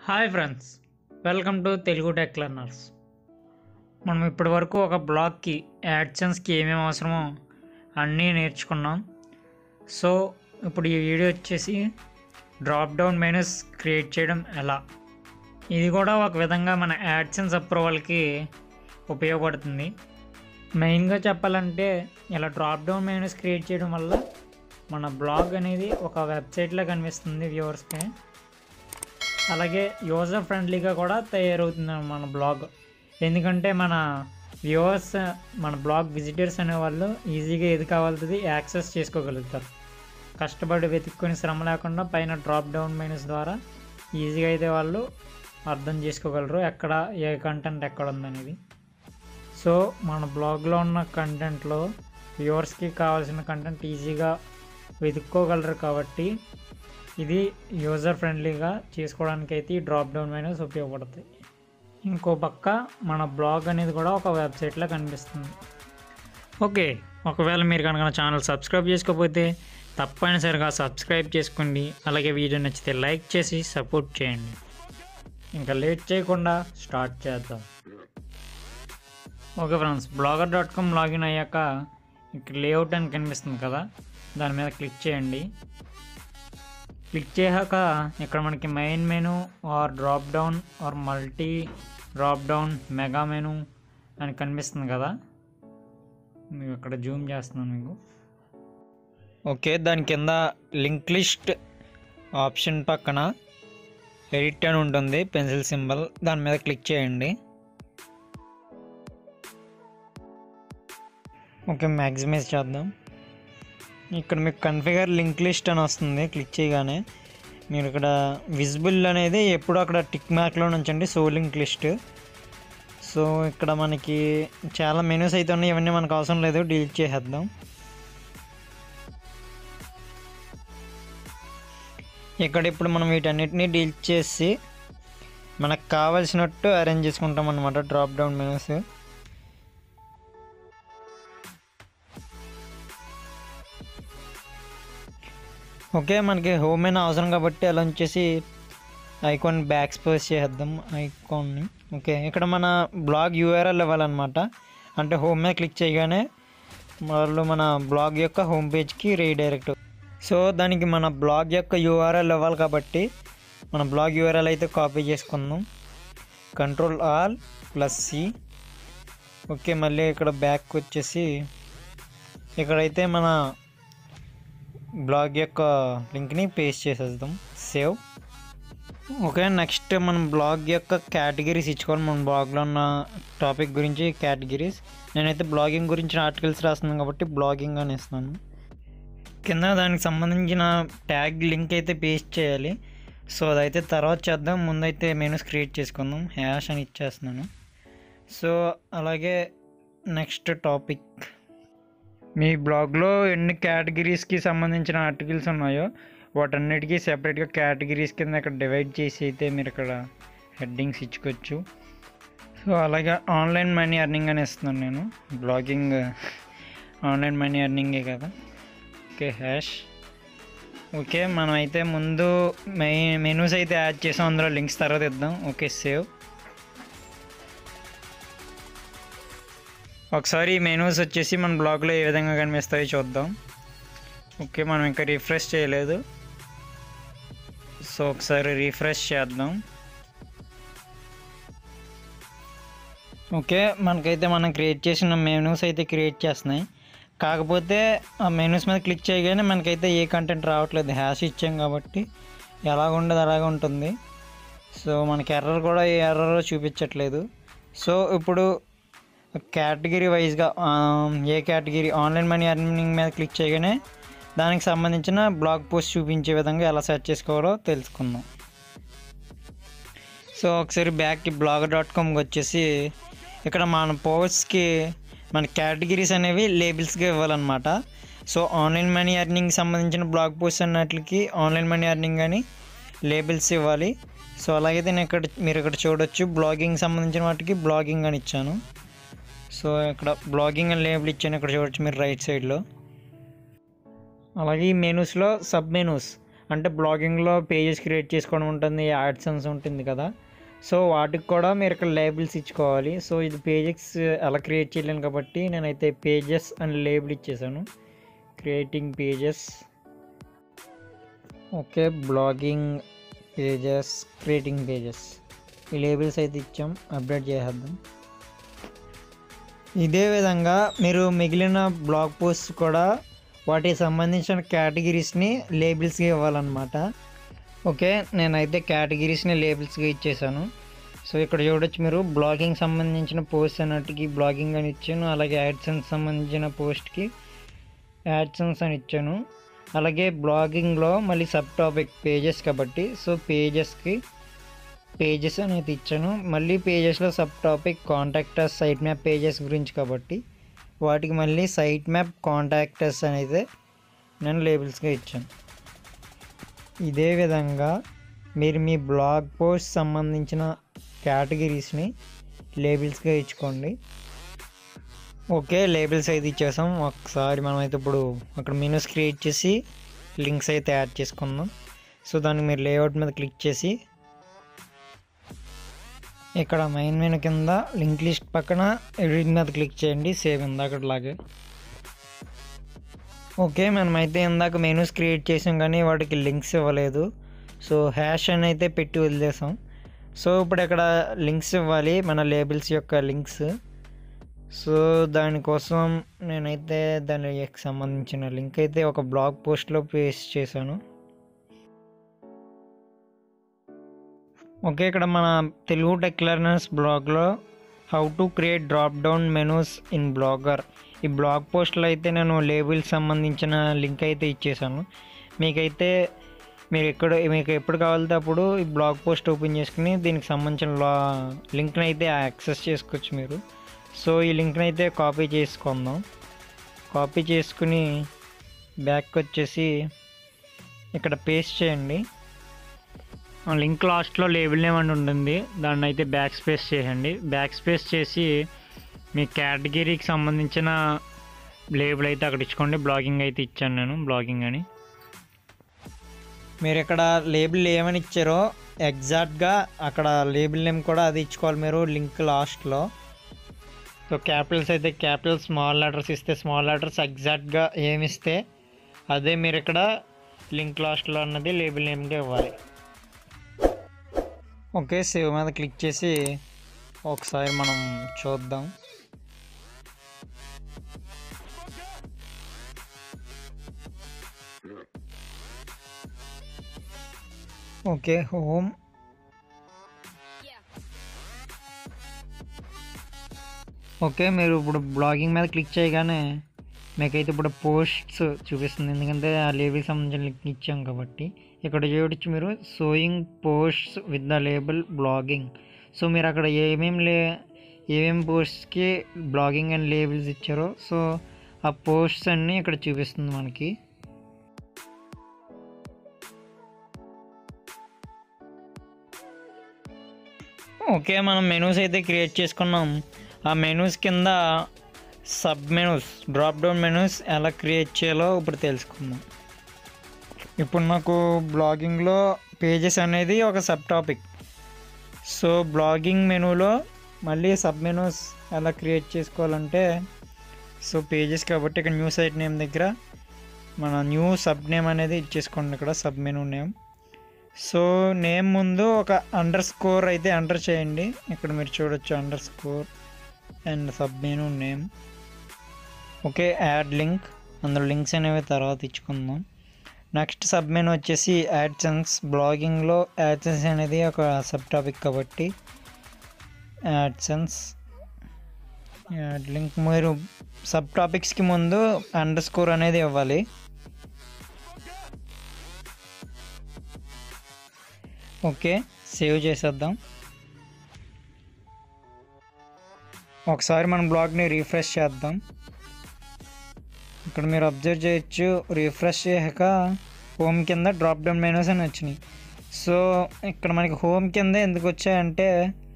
hi friends welcome to Telugu tech learners మనం ఇప్పటి వరకు ఒక బ్లాగ్కి యాడ్సెన్స్కి ఏమేమి అవసరమో అన్నీ నేర్చుకున్నాం సో ఇప్పుడు ఈ వీడియో వచ్చేసి డ్రాప్ డౌన్ మెనూస్ క్రియేట్ చేయడం ఎలా ఇది కూడా ఒక విధంగా మన యాడ్సెన్స్ అప్రూవల్కి ఉపయోగపడుతుంది మెయిన్గా చెప్పాలంటే ఇలా డ్రాప్ డౌన్ మెనూస్ క్రియేట్ చేయడం వల్ల మన బ్లాగ్ అనేది ఒక వెబ్సైట్లో కనిపిస్తుంది వ్యూవర్స్కి అలాగే యూజర్ ఫ్రెండ్లీగా కూడా తయారవుతుంది మన బ్లాగ్ ఎందుకంటే మన వ్యూవర్స్ మన బ్లాగ్ విజిటర్స్ అనేవాళ్ళు ఈజీగా ఏది కావాల్సింది యాక్సెస్ చేసుకోగలుగుతారు కష్టపడి వెతుక్కొని శ్రమ లేకుండా పైన డ్రాప్ డౌన్ మెనూస్ ద్వారా ఈజీగా అయితే వాళ్ళు అర్థం చేసుకోగలరు ఎక్కడ ఏ కంటెంట్ ఎక్కడ ఉందనేది సో మన బ్లాగ్లో ఉన్న కంటెంట్లో వ్యూవర్స్కి కావాల్సిన కంటెంట్ ఈజీగా వెతుక్కోగలరు కాబట్టి ఇది యూజర్ ఫ్రెండ్లీగా చేసుకోవడానికి అయితే ఈ డ్రాప్ డౌన్ మెనూస్ ఉపయోగపడతాయి ఇంకో పక్క మన బ్లాగ్ అనేది కూడా ఒక వెబ్సైట్లో కనిపిస్తుంది ఓకే ఒకవేళ మీరు కనుక నా ఛానల్ సబ్స్క్రైబ్ చేసుకోకపోతే తప్పనిసరిగా సబ్స్క్రైబ్ చేసుకోండి అలాగే వీడియో నచ్చితే లైక్ చేసి సపోర్ట్ చేయండి ఇంకా లేట్ చేయకుండా స్టార్ట్ చేద్దాం okay friends blogger dot com login అయ్యాక ఇక్కడ లేఅవుట్ అని కనిపిస్తుంది కదా దాని మీద క్లిక్ చేయండి క్లిక్ చేశాక ఇక్కడ మనకి main menu or drop down or multi drop down mega menu అని కనిపిస్తుంది కదా మీకు అక్కడ జూమ్ చేస్తున్నాను మీకు ఓకే దాని కింద లింక్ లిస్ట్ ఆప్షన్ పక్కన ఎడిట్ అని ఉంటుంది పెన్సిల్ సింబల్ దాని మీద క్లిక్ చేయండి ఓకే మ్యాక్సిమైజ్ చేద్దాం ఇక్కడ మీకు కన్ఫిగర్ లింక్ లిస్ట్ అని వస్తుంది క్లిక్ చేయగానే మీరు ఇక్కడ విజిబుల్ అనేది ఎప్పుడు అక్కడ టిక్ మార్క్లో ఉంచండి సో లింక్ లిస్ట్ సో ఇక్కడ మనకి చాలా మెనూస్ అయితే ఉన్నాయి ఇవన్నీ మనకు అవసరం లేదు డిలీట్ చేసేద్దాం ఇక్కడ ఇప్పుడు మనం వీటన్నిటిని డిలీట్ చేసి మనకు కావాల్సినట్టు అరేంజ్ చేసుకుంటాం అనమాట డ్రాప్ డౌన్ మెనూస్ ఓకే మనకి హోమ్ మెనూ అవసరం కాబట్టి అలా వచ్చేసి ఐకాన్ బ్యాక్ స్పోజ్ చేద్దాం ఐకాన్ని ఓకే ఇక్కడ మన బ్లాగ్ యూఆర్ఎల్ ఇవ్వాలన్నమాట అంటే హోమ్ మీద క్లిక్ చేయగానే వాళ్ళు మన బ్లాగ్ యొక్క హోమ్ పేజ్కి రీడైరెక్ట్ సో దానికి మన బ్లాగ్ యొక్క యూఆర్ఎల్ ఇవ్వాలి కాబట్టి మన బ్లాగ్ యూఆర్ఎల్ అయితే కాపీ చేసుకుందాం control all plus C okay మళ్ళీ ఇక్కడ బ్యాక్ వచ్చేసి ఇక్కడైతే మన బ్లాగ్ యొక్క లింక్ని పేస్ట్ చేసేద్దాం సేవ్ ఓకే నెక్స్ట్ మనం బ్లాగ్ యొక్క కేటగిరీస్ ఇచ్చుకోవాలి మన బ్లాగ్లో ఉన్న టాపిక్ గురించి కేటగిరీస్ నేనైతే బ్లాగింగ్ గురించి ఆర్టికల్స్ రాస్తున్నాను కాబట్టి బ్లాగింగ్ అని ఇస్తున్నాను కింద దానికి సంబంధించిన ట్యాగ్ లింక్ అయితే పేస్ట్ చేయాలి సో అదైతే తర్వాత చేద్దాం ముందైతే మెనూస్ క్రియేట్ చేసుకుందాం హ్యాష్ అని ఇచ్చేస్తున్నాను సో అలాగే నెక్స్ట్ టాపిక్ మీ బ్లాగ్లో ఎన్ని కేటగిరీస్కి సంబంధించిన ఆర్టికల్స్ ఉన్నాయో వాటన్నిటికీ సెపరేట్గా కేటగిరీస్ కింద ఇక్కడ డివైడ్ చేసి అయితే మీరు ఇక్కడ హెడ్డింగ్స్ ఇచ్చుకోవచ్చు సో అలాగే ఆన్లైన్ మనీ ఎర్నింగ్ అని ఇస్తున్నాను నేను బ్లాగింగ్ ఆన్లైన్ మనీ ఎర్నింగే కదా ఓకే హ్యాష్ ఓకే మనం అయితే ముందు మె మెనూస్ అయితే యాడ్ చేసాం అందులో లింక్స్ తర్వాత ఇద్దాం ఓకే సేవ్ ఒకసారి ఈ మెనూస్ వచ్చేసి మన బ్లాగ్లో ఏ విధంగా కనిపిస్తాయో చూద్దాం ఓకే మనం ఇంకా రిఫ్రెష్ చేయలేదు సో ఒకసారి రిఫ్రెష్ చేద్దాం ఓకే మనకైతే మనం క్రియేట్ చేసిన మెనూస్ అయితే క్రియేట్ చేస్తున్నాయి కాకపోతే ఆ మెనూస్ మీద క్లిక్ చేయగానే మనకైతే ఏ కంటెంట్ రావట్లేదు హ్యాష్ ఇచ్చాం కాబట్టి ఎలాగ ఉండదు అలాగ ఉంటుంది సో మనకి ఎర్రర్ కూడా ఏ ఎర్రర్ చూపించట్లేదు సో ఇప్పుడు కేటగిరీ వైజ్గా ఏ కేటగిరీ ఆన్లైన్ మనీ ఎర్నింగ్ మీద క్లిక్ చేయగానే దానికి సంబంధించిన బ్లాగ్ పోస్ట్ చూపించే విధంగా ఎలా సెర్చ్ చేసుకోవాలో తెలుసుకుందాం సో ఒకసారి బ్యాక్కి బ్లాగ్ డాట్ కామ్కి వచ్చేసి ఇక్కడ మన పోస్ట్కి మన కేటగిరీస్ అనేవి లేబుల్స్గా ఇవ్వాలన్నమాట సో ఆన్లైన్ మనీ ఎర్నింగ్ సంబంధించిన బ్లాగ్ పోస్ట్ అన్నట్లకి ఆన్లైన్ మనీ ఎర్నింగ్ అని లేబుల్స్ ఇవ్వాలి సో అలాగైతే నేను ఇక్కడ మీరు ఇక్కడ చూడొచ్చు బ్లాగింగ్ సంబంధించిన వాటికి బ్లాగింగ్ అని ఇచ్చాను సో ఇక్కడ బ్లాగింగ్ అని లేబుల్ ఇచ్చాను ఇక్కడ చూడొచ్చు మీరు రైట్ సైడ్లో అలాగే ఈ మెనూస్లో సబ్ మెనూస్ అంటే బ్లాగింగ్లో పేజెస్ క్రియేట్ చేసుకోవడం ఉంటుంది యాడ్సెన్స్ ఉంటుంది కదా సో వాటికి కూడా మీరు ఇక్కడ లేబుల్స్ ఇచ్చుకోవాలి సో ఇది పేజెస్ ఎలా క్రియేట్ చేయలేను కాబట్టి నేనైతే పేజెస్ అని లేబుల్ ఇచ్చేసాను creating pages okay blogging pages creating pages ఈ లేబుల్స్ అయితే ఇచ్చాం అప్డేట్ చేసేద్దాం ఇదే విధంగా మీరు మిగిలిన బ్లాగ్ పోస్ట్ కూడా వాటికి సంబంధించిన కేటగిరీస్ని లేబుల్స్గా ఇవ్వాలన్నమాట ఓకే నేనైతే కేటగిరీస్ని లేబుల్స్గా ఇచ్చేసాను సో ఇక్కడ చూడొచ్చు మీరు బ్లాగింగ్ సంబంధించిన పోస్ట్ అన్నట్టుకి బ్లాగింగ్ అని ఇచ్చాను అలాగే యాడ్సెన్స్ సంబంధించిన పోస్ట్కి యాడ్సెన్స్ అని ఇచ్చాను అలాగే బ్లాగింగ్లో మళ్ళీ సబ్ టాపిక్ పేజెస్ కాబట్టి సో పేజెస్కి పేజెస్ అనేది ఇచ్చాను మళ్ళీ పేజెస్లో sub topic contact us site map pages గురించి కాబట్టి వాటికి మళ్ళీ సైట్ మ్యాప్ కాంటాక్టర్స్ అనేది నేను లేబుల్స్గా ఇచ్చాను ఇదే విధంగా మీరు మీ బ్లాగ్ పోస్ట్ సంబంధించిన కేటగిరీస్ని లేబుల్స్గా ఇచ్చుకోండి ఓకే లేబుల్స్ అయితే ఇచ్చేసాం ఒకసారి మనం అయితే ఇప్పుడు అక్కడ మెనూస్ క్రియేట్ చేసి లింక్స్ అయితే యాడ్ చేసుకుందాం సో దానికి మీరు లేఅవుట్ మీద క్లిక్ చేసి ఇక్కడ మెయిన్ మెనూ కింద లింక్ లిస్ట్ పక్కన ఎడిట్ మీద క్లిక్ చేయండి సేమ్ ఇందాకట్లాగే ఓకే మనమైతే ఇందాక మెనూస్ క్రియేట్ చేసాం కానీ వాటికి లింక్స్ ఇవ్వలేదు సో హ్యాష్ అని అయితే పెట్టి వదిలేసాం సో ఇప్పుడు ఇక్కడ లింక్స్ ఇవ్వాలి మన లేబుల్స్ యొక్క లింక్స్ సో దానికోసం నేనైతే దానికి సంబంధించిన లింక్ అయితే ఒక బ్లాగ్ పోస్ట్లో పేస్ట్ చేశాను ఓకే ఇక్కడ మన తెలుగు టెక్ లెర్నర్స్ బ్లాగ్లో how to create drop down menus in blogger ఈ బ్లాగ్ పోస్ట్లో అయితే నేను లేబుల్స్ సంబంధించిన లింక్ అయితే ఇచ్చేసాను మీకైతే మీరు ఎక్కడ మీకు ఎప్పుడు కావాలితే అప్పుడు ఈ బ్లాగ్ పోస్ట్ ఓపెన్ చేసుకుని దీనికి సంబంధించిన లా లింక్ని అయితే యాక్సెస్ చేసుకోవచ్చు మీరు సో ఈ లింక్ని అయితే కాపీ చేసుకుందాం కాపీ చేసుకుని బ్యాక్ వచ్చేసి ఇక్కడ పేస్ట్ చేయండి లింక్ లాస్ట్లో లేబుల్ నేమ్ అని ఉంటుంది దాన్ని అయితే బ్యాక్ స్పేస్ చేయండి బ్యాక్ స్పేస్ చేసి మీ కేటగిరీకి సంబంధించిన లేబుల్ అయితే అక్కడ ఇచ్చుకోండి బ్లాగింగ్ అయితే ఇచ్చాను నేను బ్లాగింగ్ అని మీరు ఇక్కడ లేబుల్ ఏమని ఇచ్చారో ఎగ్జాక్ట్గా అక్కడ లేబుల్ నేమ్ కూడా అది ఇచ్చుకోవాలి మీరు లింక్ లాస్ట్లో సో క్యాపిటల్స్ అయితే క్యాపిటల్ స్మాల్ లెటర్స్ ఇస్తే స్మాల్ లెటర్స్ ఎగ్జాక్ట్గా ఏమి ఇస్తే అదే మీరు ఇక్కడ లింక్ లాస్ట్లో అన్నది లేబుల్ నేమ్గా ఇవ్వాలి ఓకే సేవ్ మీద క్లిక్ చేసి ఒకసారి మనం చూద్దాం ఓకే హోమ్ ఓకే మీరు ఇప్పుడు బ్లాగింగ్ మీద క్లిక్ చేయగానే మీకైతే ఇప్పుడు పోస్ట్స్ చూపిస్తుంది ఎందుకంటే ఆ లేబుల్ సంబంధించిన లింక్ ఇచ్చాం కాబట్టి ఇక్కడ చూడొచ్చు మీరు showing posts with the label blogging so మీరు అక్కడ ఏమేమి లే ఏమేమి పోస్ట్స్కి బ్లాగింగ్ అండ్ లేబుల్స్ ఇచ్చారో సో ఆ పోస్ట్స్ అన్నీ ఇక్కడ చూపిస్తుంది మనకి ఓకే మనం మెనూస్ అయితే క్రియేట్ చేసుకున్నాం ఆ మెనూస్ కింద sub menus drop down menus ఎలా క్రియేట్ చేయాలో ఇప్పుడు తెలుసుకుందాం ఇప్పుడు నాకు బ్లాగింగ్లో పేజెస్ అనేది ఒక సబ్ టాపిక్ సో బ్లాగింగ్ మెనూలో మళ్ళీ సబ్ మెనూస్ ఎలా క్రియేట్ చేసుకోవాలంటే సో పేజెస్ కాబట్టి ఇక్కడ న్యూ సైట్ నేమ్ దగ్గర మన న్యూ సబ్ నేమ్ అనేది ఇచ్చేసుకోండి ఇక్కడ sub menu name so name ముందు ఒక అండర్ స్కోర్ అయితే ఎంటర్ చేయండి ఇక్కడ మీరు చూడొచ్చు underscore and sub menu name okay add link అందులో లింక్స్ అనేవి తర్వాత ఇచ్చుకుందాం నెక్స్ట్ సబ్ మెనూ వచ్చేసి యాడ్సెన్స్ బ్లాగింగ్లో యాడ్సెన్స్ అనేది ఒక సబ్ టాపిక్ కాబట్టి యాడ్సెన్స్ యాడ్ లింక్ మీరు సబ్ టాపిక్స్కి ముందు అండర్ స్కోర్ అనేది ఇవ్వాలి ఓకే సేవ్ చేసేద్దాం ఒకసారి మన బ్లాగ్ని రీఫ్రెష్ చేద్దాం ఇక్కడ మీరు అబ్జర్వ్ చేయొచ్చు రీఫ్రెష్ చేయక హోమ్ కింద డ్రాప్ డౌన్ మెనూస్ అని వచ్చినాయి సో ఇక్కడ మనకి హోమ్ కింద ఎందుకు వచ్చాయంటే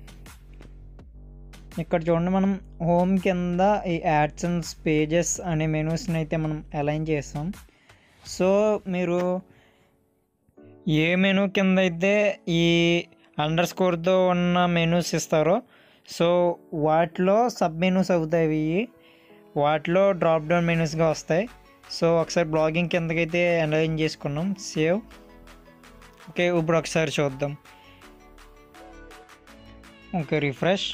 ఇక్కడ చూడండి మనం హోమ్ కింద ఈ యాడ్సన్స్ పేజెస్ అనే మెనూస్ని అయితే మనం అలైన్ చేస్తాం సో మీరు ఏ మెనూ కింద అయితే ఈ అండర్ స్కోర్తో ఉన్న మెనూస్ ఇస్తారో సో వాటిలో సబ్ మెనూస్ అవుతాయి ఇవి వాటిలో డ్రాప్ డౌన్ మెనూస్గా వస్తాయి సో ఒకసారి బ్లాగింగ్ కిందకైతే అలైన్ చేసుకున్నాం సేవ్ ఓకే ఇప్పుడు ఒకసారి చూద్దాం ఓకే రిఫ్రెష్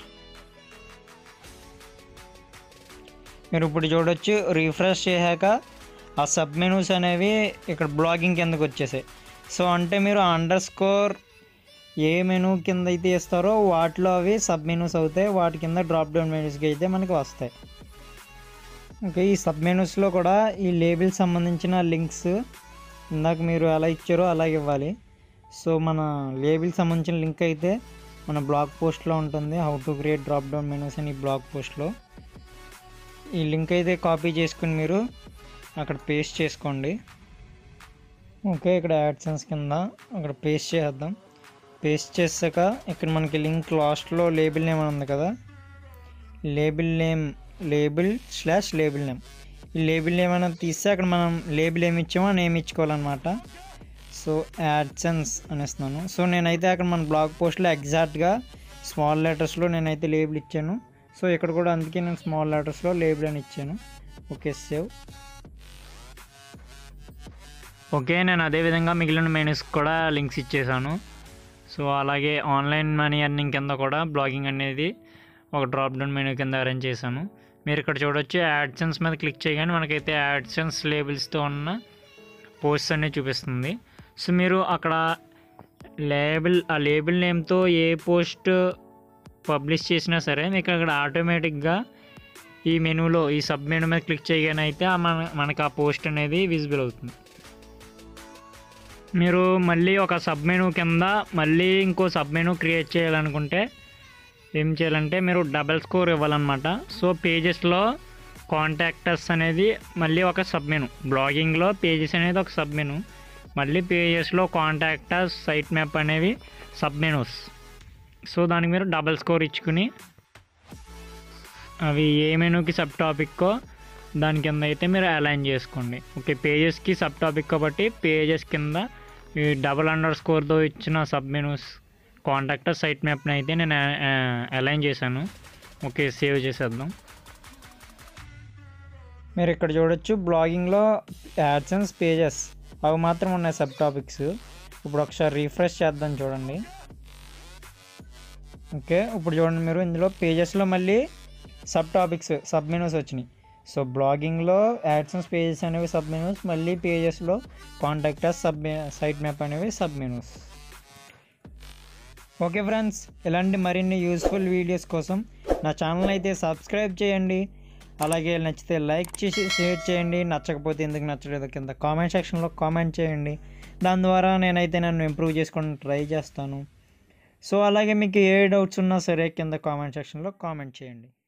మీరు ఇప్పుడు చూడొచ్చు రిఫ్రెష్ చేశాక ఆ సబ్ మెనూస్ అనేవి ఇక్కడ బ్లాగింగ్ కిందకు వచ్చేసాయి సో అంటే మీరు అండర్ స్కోర్ ఏ మెనూ కింద అయితే ఇస్తారో వాటిలో అవి సబ్ మెనూస్ అవుతాయి వాటి కింద డ్రాప్ డౌన్ మెనూస్కి అయితే మనకి వస్తాయి ఓకే ఈ సబ్ మెనూస్లో కూడా ఈ లేబుల్ సంబంధించిన లింక్స్ ఇందాక మీరు ఎలా ఇచ్చారో అలాగే ఇవ్వాలి సో మన లేబుల్ సంబంధించిన లింక్ అయితే మన బ్లాగ్ పోస్ట్లో ఉంటుంది how to create drop down menus అని బ్లాగ్ పోస్ట్లో ఈ లింక్ అయితే కాపీ చేసుకుని మీరు అక్కడ పేస్ట్ చేసుకోండి ఓకే ఇక్కడ యాడ్సెన్స్ కింద అక్కడ పేస్ట్ చేద్దాం పేస్ట్ చేసాక ఇక్కడ మనకి లింక్ లాస్ట్లో లేబుల్ నేమ్ అని ఉంది కదా label name label slash label name ఈ లేబుల్ నేమ్ అనేది తీస్తే అక్కడ మనం లేబుల్ ఏమి ఇచ్చామో నేమ్ ఇచ్చుకోవాలన్నమాట సో యాడ్సెన్స్ అనేస్తున్నాను సో నేనైతే అక్కడ మన బ్లాగ్ పోస్ట్లో ఎగ్జాక్ట్గా స్మాల్ లెటర్స్లో నేనైతే లేబుల్ ఇచ్చాను సో ఇక్కడ కూడా అందుకే నేను స్మాల్ లెటర్స్లో లేబుల్ అని ఇచ్చాను ఓకే సేవ్ ఓకే నేను అదేవిధంగా మిగిలిన మెనూస్ కూడా లింక్స్ ఇచ్చేసాను సో అలాగే ఆన్లైన్ మనీ అర్నింగ్ కింద కూడా బ్లాగింగ్ అనేది ఒక డ్రాప్ డౌన్ మెనూ కింద అరేంజ్ చేశాను మీరు ఇక్కడ చూడొచ్చు యాడ్సెన్స్ మీద క్లిక్ చేయగానే మనకైతే యాడ్సెన్స్ లేబుల్స్తో ఉన్న పోస్ట్స్ అనేవి చూపిస్తుంది సో మీరు అక్కడ లేబుల్ ఆ లేబుల్ నేమ్తో ఏ పోస్ట్ పబ్లిష్ చేసినా సరే మీకు అక్కడ ఆటోమేటిక్గా ఈ మెనూలో ఈ సబ్ మెనూ మీద క్లిక్ చేయగానే అయితే ఆ మన మనకు ఆ పోస్ట్ అనేది విజిబుల్ అవుతుంది మీరు మళ్ళీ ఒక సబ్ మెనూ కింద మళ్ళీ ఇంకో సబ్ మెనూ క్రియేట్ చేయాలనుకుంటే ఏం చేయాలంటే మీరు డబల్ స్కోర్ ఇవ్వాలన్నమాట సో పేజెస్లో కాంటాక్టర్స్ అనేది మళ్ళీ ఒక సబ్ మెనూ బ్లాగింగ్లో పేజెస్ అనేది ఒక సబ్ మెనూ మళ్ళీ పేజెస్లో కాంటాక్టర్స్ సైట్ మ్యాప్ అనేవి సబ్ మెనూస్ సో దానికి మీరు డబల్ స్కోర్ ఇచ్చుకుని అవి ఏ మెనూకి సబ్ టాపిక్కో దాని కింద అయితే మీరు అలైన్ చేసుకోండి ఓకే పేజెస్కి సబ్ టాపిక్ కాబట్టి పేజెస్ కింద ఈ డబల్ అండర్ స్కోర్తో ఇచ్చిన సబ్ మెనూస్ కాంటాక్టర్ సైట్ మ్యాప్ని అయితే నేను అలైన్ చేశాను ఓకే సేవ్ చేసేద్దాం మీరు ఇక్కడ చూడొచ్చు బ్లాగింగ్లో యాడ్సెన్స్ పేజెస్ అవి మాత్రం ఉన్నాయి సబ్ టాపిక్స్ ఇప్పుడు ఒకసారి రీఫ్రెష్ చేద్దాం చూడండి ఓకే ఇప్పుడు చూడండి మీరు ఇందులో పేజెస్లో మళ్ళీ సబ్ టాపిక్స్ సబ్ మెనూస్ వచ్చినాయి సో బ్లాగింగ్లో యాడ్సెన్స్ పేజెస్ అనేవి సబ్ మెనూస్ మళ్ళీ పేజెస్లో కాంటాక్టర్స్ సబ్ సైట్ మ్యాప్ అనేవి సబ్ మెనూస్ ఓకే ఫ్రెండ్స్ ఇలాంటి మరిన్ని యూస్ఫుల్ వీడియోస్ కోసం నా ఛానల్ అయితే సబ్స్క్రైబ్ చేయండి అలాగే నచ్చితే లైక్ చేసి షేర్ చేయండి నచ్చకపోతే ఎందుకు నచ్చలేదు కింద కామెంట్ సెక్షన్లో కామెంట్ చేయండి దాని ద్వారా నేనైతే నన్ను ఇంప్రూవ్ చేసుకోవడానికి ట్రై చేస్తాను సో అలాగే మీకు ఏ డౌట్స్ ఉన్నా సరే కింద కామెంట్ సెక్షన్లో కామెంట్ చేయండి